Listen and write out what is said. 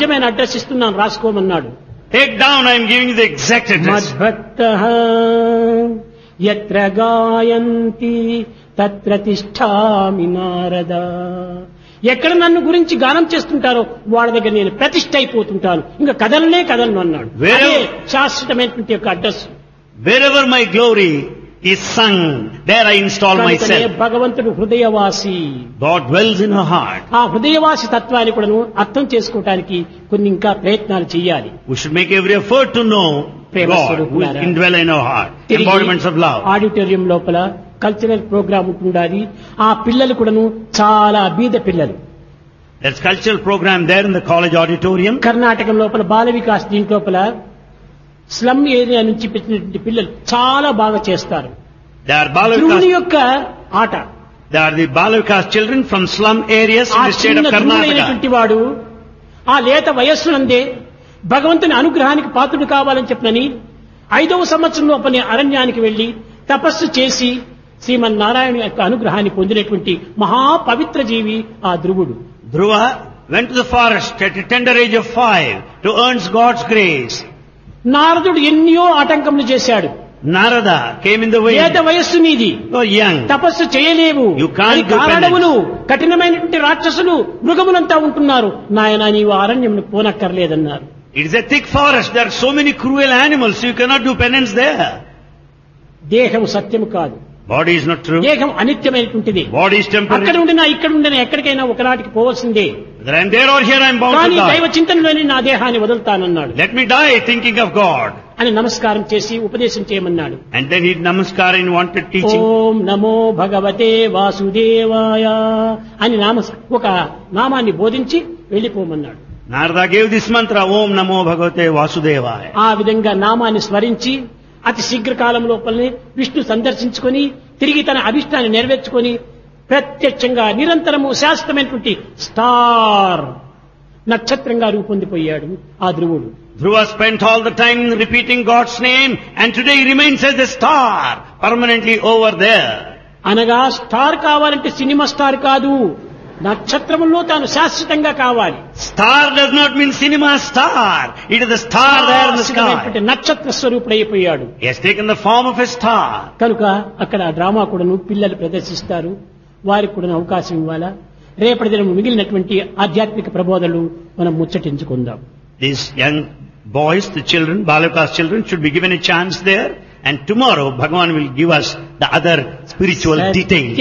నిజమైన అడ్రస్ ఇస్తున్నాను రాసుకోమన్నాడు Take down, I am giving you the exact address. మద్భక్త ఎత్ర గాయంతి తత్ర తిష్టామి నారద ఎక్కడ నన్ను గురించి గానం చేస్తుంటారో వాళ్ళ దగ్గర నేను ప్రతిష్ఠ అయిపోతుంటాను ఇంకా కదలనే కదలను అన్నాడు Where- అదే శాశ్వతమైనటువంటి యొక్క address Wherever my glory is sung, there I install కనుకనే myself. భగవంతుడు హృదయవాసి God dwells in her heart. ఆ హృదయవాసి తత్వాన్ని కూడాను అర్థం చేసుకోవటానికి కొన్ని ఇంకా ప్రయత్నాలు చేయాలి We should make every effort to know ప్రేమ God who is స్వరూపులారా. indwell in our heart. తిరిగి Embodiments of love. ఆడిటోరియం లోపల కల్చరల్ ప్రోగ్రామ్ ఉంటుండాలి ఆ పిల్లలు కూడాను చాలా బీద పిల్లలు There's cultural program there in the college auditorium. కర్ణాటకం లోపల బాల వికాస్ దీంట్లోపల స్లమ్ ఏరియా నుంచి పెట్టినటువంటి పిల్లలు చాలా బాగా చేస్తారు They are ధ్రువుని Balavikas, యొక్క ఆట they are the Balavikas children from slum areas in ఆ the state చిన్న of Karnataka. ధ్రువుడైనటువంటి వాడు ఆ లేత వయస్సునందే భగవంతుని అనుగ్రహానికి పాత్రుడు కావాలని చెప్పనని ఐదవ సంవత్సరం లోపలే అరణ్యానికి వెళ్లి తపస్సు చేసి శ్రీమన్నారాయణ యొక్క అనుగ్రహాన్ని పొందినటువంటి మహా పవిత్ర జీవి ఆ ధ్రువుడు Dhruva went to the forest at a tender age of five to earn God's grace. నారదుడు ఎన్నో ఆటంకములు చేశాడు Narada came in the way. లేత వయస్సు నీది You are young. తపస్సు చేయలేవు You can't అది do కారణములు కఠినమైనటువంటి రాక్షసులు మృగములంతా ఉంటున్నారు నాయన నీవు అరణ్యమును పోనక్కర్లేదన్నారు It is a thick forest. There are so many cruel animals. You cannot do penance there. దేహం సత్యము కాదు Body is not true. దేహం అనిత్యమైనటువంటిది Body is అక్కడ temporary. ఉండినా ఇక్కడ ఉండినా ఎక్కడికైనా ఒకనాటికి పోవలసిందే Whether I am there or here, I am bound కానీ to దైవ die. చింతనలోనే నా దేహాన్ని వదులుతానన్నాడు Let me die thinking of God. అని నమస్కారం చేసి ఉపదేశం చేయమన్నాడు And then he namaskar and wanted teaching. ఓం నమో భగవతే వాసుదేవాయ అని నామ ఒక నామాన్ని బోధించి వెళ్ళిపోమన్నాడు Narada gave this mantra, Om Namo Bhagavate Vasudevaya. ఆ విధంగా నామాన్ని స్మరించి అతి శీఘ్రకాలం లోపలనే విష్ణు సందర్శించుకొని తిరిగి తన అభిష్టాన్ని నెరవేర్చుకొని ప్రత్యక్షంగా నిరంతరము శాశ్వతమైనటువంటి స్టార్ నక్షత్రంగా రూపొందిపోయాడు ఆ ధ్రువుడు Dhruva spent all the time repeating God's name and today he remains as a star permanently over there. అనగా స్టార్ కావాలంటే సినిమా స్టార్ కాదు నక్షత్రములో తాను శాశ్వతంగా కావాలి Star does not mean cinema star. It is the star there in the శాశ్వతమైనటువంటి sky. నక్షత్ర స్వరూపుడైపోయాడు He has taken the form of a star. కనుక అక్కడ ఆ డ్రామా కూడాను పిల్లలు ప్రదర్శిస్తారు వారికి కూడా అవకాశం ఇవ్వాలా రేపటి దినం మిగిలినటువంటి ఆధ్యాత్మిక ప్రబోధనలు మనం ముచ్చటించుకుందాం These young boys, the children, Balakas children should be given a chance there and tomorrow Bhagavan will give us the other spiritual Satya details.